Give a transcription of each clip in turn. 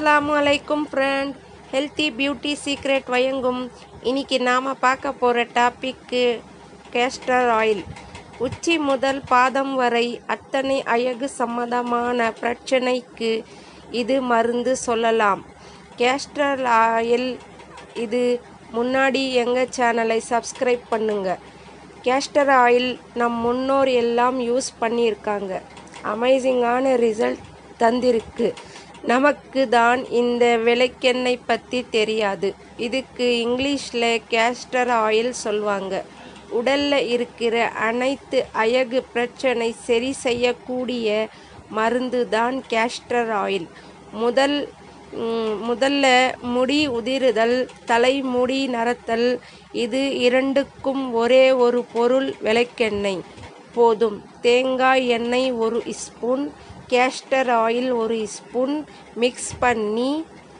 அஸ்ஸலாமு அலைக்கும் friend healthy beauty secret வழங்கும் இன்னைக்கு நாம் பார்க்க போகிற டாபிக்கு கேஸ்டர் ஆயில் உச்சி முதல் பாதம் வரை அத்தனை அழகு சம்மந்தமான பிரச்சனைக்கு இது மருந்து சொல்லலாம் கேஸ்டர் ஆயில் இது முன்னாடி எங்கள் சேனலை சப்ஸ்கிரைப் பண்ணுங்க கேஸ்டர் ஆயில் நம் முன்னோர் எல்லாம் யூஸ் பண்ணியிருக்காங்க அமேசிங்கான ரிசல்ட் தந்திருக்கு நமக்கு தான் இந்த விளக்கெண்ணெய் பற்றி தெரியாது இதுக்கு இங்கிலீஷில் கேஸ்டர் ஆயில் சொல்லுவாங்க உடலில் இருக்கிற அனைத்து அழகு பிரச்சனை சரி செய்யக்கூடிய மருந்து தான் கேஸ்டர் ஆயில் முதல் ம், முதல்ல முடி உதிருதல் தலைமுடி நரத்தல் இது இரண்டுக்கும் ஒரே ஒரு பொருள் விளக்கெண்ணெய் போதும் தேங்காய் எண்ணெய் ஒரு ஸ்பூன் கேஸ்டர் ஆயில் ஒரு ஸ்பூன் மிக்ஸ் பண்ணி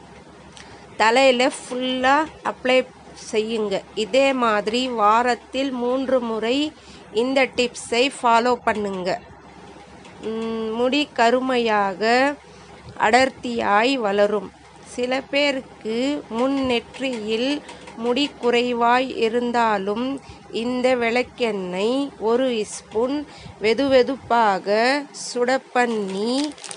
தலையில் ஃபுல்லாக அப்ளை செய்யுங்க இதே மாதிரி வாரத்தில் மூன்று முறை இந்த டிப்ஸை ஃபாலோ பண்ணுங்க ம், முடி கருமையாக அடர்த்தியாய் வளரும் சில பேருக்கு முன் நெற்றியில் முடி குறைவாய் இருந்தாலும் இந்த விளக்கெண்ணெய் ஒரு ஸ்பூன் வெதுவெதுப்பாக சுட பண்ணி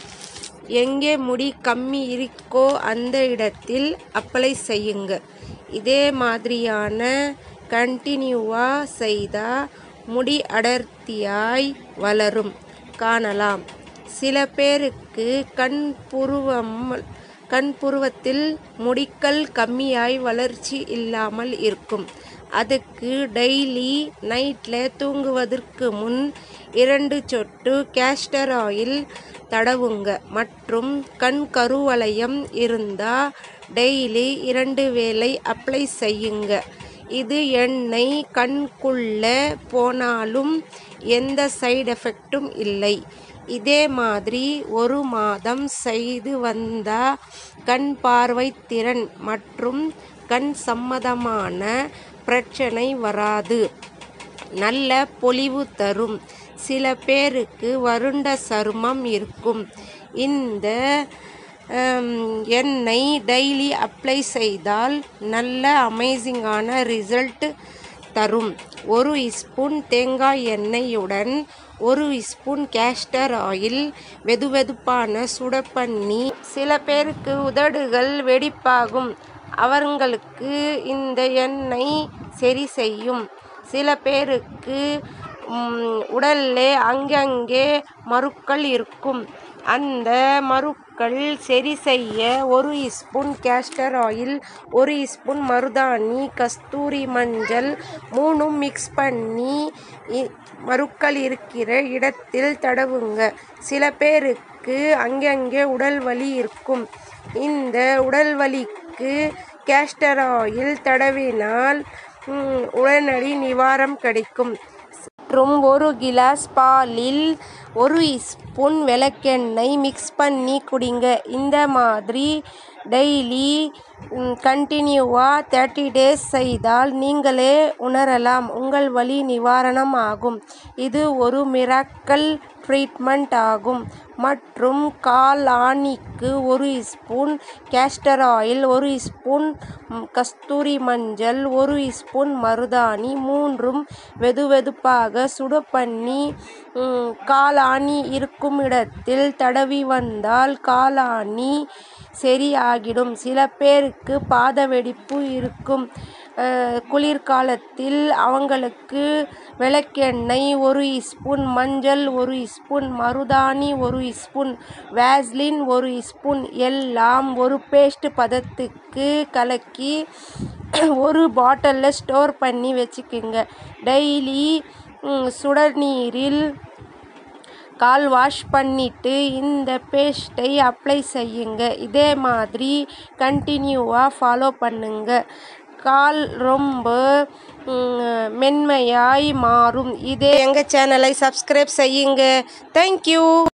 எங்கே முடி கம்மி இருக்கோ அந்த இடத்தில் அப்ளை செய்யுங்க இதே மாதிரியான கண்டினியூவாக செய்தால் முடி அடர்த்தியாய் வளரும் காணலாம் சில பேருக்கு கண் புருவம் கண் புருவத்தில் முடிக்கள் கம்மியாய் வளர்ச்சி இல்லாமல் இருக்கும் அதுக்கு டெய்லி நைட்டில் தூங்குவதற்கு முன் இரண்டு சொட்டு கேஸ்டர் ஆயில் தடவுங்க மற்றும் கண் கருவளையம் இருந்தால் டெய்லி இரண்டு வேளை அப்ளை செய்யுங்க இது எண்ணெய் கண்குள்ளே போனாலும் எந்த சைடு எஃபெக்டும் இல்லை இதே மாதிரி ஒரு மாதம் செய்து வந்தால் கண் பார்வை திறன் மற்றும் கண் சம்மதமான பிரச்சனை வராது நல்ல பொலிவு தரும் சில பேருக்கு வறண்ட சருமம் இருக்கும் இந்த ஹம், எண்ணெய் டெய்லி அப்ளை செய்தால் நல்ல அமேசிங்கான ரிசல்ட் தரும் ஒரு ஸ்பூன் தேங்காய் எண்ணெயுடன் ஒரு ஸ்பூன் கேஸ்டர் ஆயில் வெதுவெதுப்பான சுட பண்ணி சில பேருக்கு உதடுகள் வெடிப்பாகும் அவங்களுக்கு இந்த எண்ணெய் சரி செய்யும் சில பேருக்கு ம், உடல்ல அங்கங்கே மருக்கள் இருக்கும் அந்த மருக்கள் சரி செய்ய ஒரு ஸ்பூன் கேஸ்டர் ஆயில் ஒரு ஸ்பூன் மருதாணி கஸ்தூரி மஞ்சள் மூணும் மிக்ஸ் பண்ணி இ- மருக்கள் இருக்கிற இடத்தில் தடவுங்க சில பேருக்கு அங்கங்கே உடல் வலி இருக்கும் இந்த உடல் வலிக்கு கேஸ்டர் ஆயில் தடவினால் ம், உடனடி நிவாரணம் கிடைக்கும் மற்றும் ஒரு கிளாஸ் பாலில் ஒரு ஸ்பூன் விளக்கெண்ணெய் மிக்ஸ் பண்ணி குடிங்க இந்த மாதிரி டெய்லி கண்டினியூவாக தேர்ட்டி டேஸ் செய்தால் நீங்களே உணரலாம் உங்கள் வலி நிவாரணம் ஆகும் இது ஒரு மிராக்கல் ட்ரீட்மெண்ட் ஆகும் மற்றும் கால் ஆணிக்கு ஒரு ஸ்பூன் கேஸ்டர் ஆயில் ஒரு ஸ்பூன் ம், கஸ்தூரி மஞ்சள் ஒரு ஸ்பூன் மருதாணி மூன்றும் வெதுவெதுப்பாக சுட பண்ணி ம், காலாணி இருக்கும் இடத்தில் தடவி வந்தால் காலாணி சரியாகிடும் சில பேருக்கு பாத வெடிப்பு இருக்கும் அஹ், குளிர்காலத்தில் அவங்களுக்கு விளக்கெண்ணெய் ஒரு ஸ்பூன் மஞ்சள் ஒரு ஸ்பூன் மருதாணி ஒரு ஸ்பூன் வேஸ்லின் ஒரு ஸ்பூன் எல்லாம் ஒரு பேஸ்ட் பதத்துக்கு கலக்கி ஒரு பாட்டிலில் ஸ்டோர் பண்ணி வச்சுக்கோங்க டெய்லி சுடநீரில் கால் வாஷ் பண்ணிட்டு இந்த பேஸ்ட்டை அப்ளை செய்யுங்க இதே மாதிரி கண்டினியூவாக ஃபாலோ பண்ணுங்க கால் ரொம்ப ம், மென்மையாய் மாறும் இதே எங்கள் சேனலை சப்ஸ்கிரைப் செய்யுங்க தேங்க்யூ